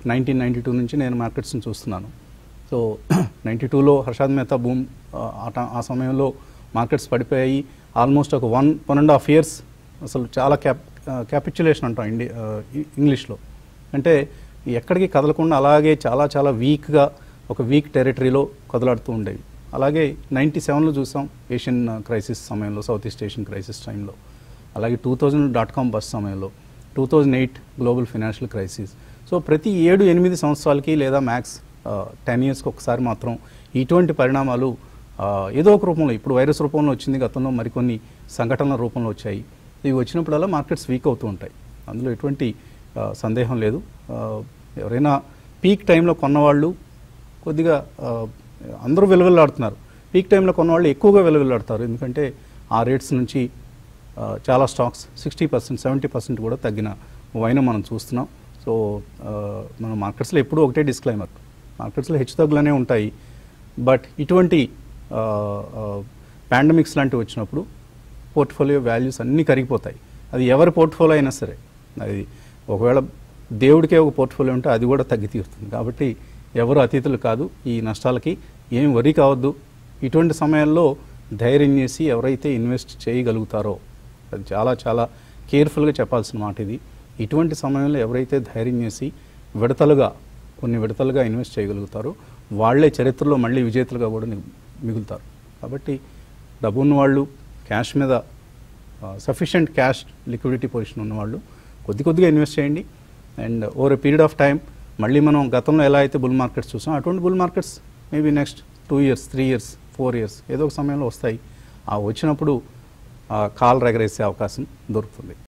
nineteen ninety two నుంచి నేను మార్కెట్స్ని చూస్తున్నాను సో నైంటీ టూలో హర్షాద్ మెహతా బూమ్ ఆ, ఆ ట- ఆ సమయంలో మార్కెట్స్ పడిపోయాయి ఆల్మోస్ట్ ఒక one one and half years అసలు చాలా క్యాప్ క్యాపిచులేషన్ అంటాం ఇండి ఆ, ఇ- ఇంగ్లీష్లో అంటే ఎక్కడికి కదలకుండా అలాగే చాలా చాలా వీక్గా ఒక వీక్ టెరిటరీలో కదలాడుతూ ఉండేవి అలాగే నైంటీ సెవెన్లో చూసాం ఏషియన్ క్రైసిస్ సమయంలో సౌత్ ఈస్ట్ ఏషియన్ క్రైసిస్ టైంలో అలాగే two thousand dot com bust సమయంలో two thousand eight global financial crisis so ప్రతి ఏడు ఎనిమిది సంవత్సరాలకి లేదా మ్యాక్స్ టెన్ ఇయర్స్కి ఒకసారి మాత్రం ఇటువంటి పరిణామాలు ఆ, ఏదో ఒక రూపంలో ఇప్పుడు వైరస్ రూపంలో వచ్చింది గతంలో మరికొన్ని సంఘటనల రూపంలో వచ్చాయి ఇవి వచ్చినప్పుడల్లా మార్కెట్స్ వీక్ అవుతూ ఉంటాయి అందులో ఎటువంటి ఆ, సందేహం లేదు ఆ, ఎవరైనా పీక్ టైంలో కొన్నవాళ్ళు కొద్దిగా ఆ, అందరూ వెలువెల్లాడుతున్నారు పీక్ టైంలో కొన్నవాళ్ళు ఎక్కువగా వెలువెల్లాడుతారు ఎందుకంటే ఆ రేట్స్ నుంచి ఆ, చాలా stocks sixty percent seventy percent కూడా తగ్గిన వైన మనం చూస్తున్నాం సో ఆ, మన మార్కెట్స్లో ఎప్పుడూ ఒకటే డిస్క్లైమర్ మార్కెట్స్లో హెచ్చుతగ్గులనే ఉంటాయి బట్ ఇటువంటి పాండమిక్స్ లాంటివి వచ్చినప్పుడు పోర్ట్ఫోలియో వాల్యూస్ అన్నీ కరిగిపోతాయి అది ఎవరి పోర్ట్ఫోలియో అయినా సరే అది ఒకవేళ దేవుడికే ఒక పోర్ట్ఫోలియో ఉంటే అది కూడా తగ్గి తీరుతుంది కాబట్టి ఎవరు అతీతులు కాదు ఈ నష్టాలకి ఏం వరి కావద్దు ఇటువంటి సమయాల్లో ధైర్యం చేసి ఎవరైతే ఇన్వెస్ట్ చేయగలుగుతారో అది చాలా చాలా కేర్ఫుల్గా చెప్పాల్సిన మాట ఇది ఇటువంటి సమయంలో ఎవరైతే ధైర్యం చేసి విడతలుగా కొన్ని విడతలుగా ఇన్వెస్ట్ చేయగలుగుతారో వాళ్ళే చరిత్రలో మళ్ళీ విజేతలుగా కూడా ని- మిగులుతారు కాబట్టి డబ్బు ఉన్నవాళ్ళు క్యాష్ మీద సఫిషియంట్ క్యాష్ లిక్విడిటీ పొజిషన్ ఉన్నవాళ్ళు కొద్ది కొద్దిగా ఇన్వెస్ట్ చేయండి and over a period of time మళ్ళీ మనం గతంలో ఎలా అయితే బుల్ మార్కెట్స్ చూసాం అటువంటి bull markets maybe next two years three years four years ఏదో ఒక సమయంలో వస్తాయి ఆ వచ్చినప్పుడు ఆ కాల్ రెగరేసే అవకాశం దొరుకుతుంది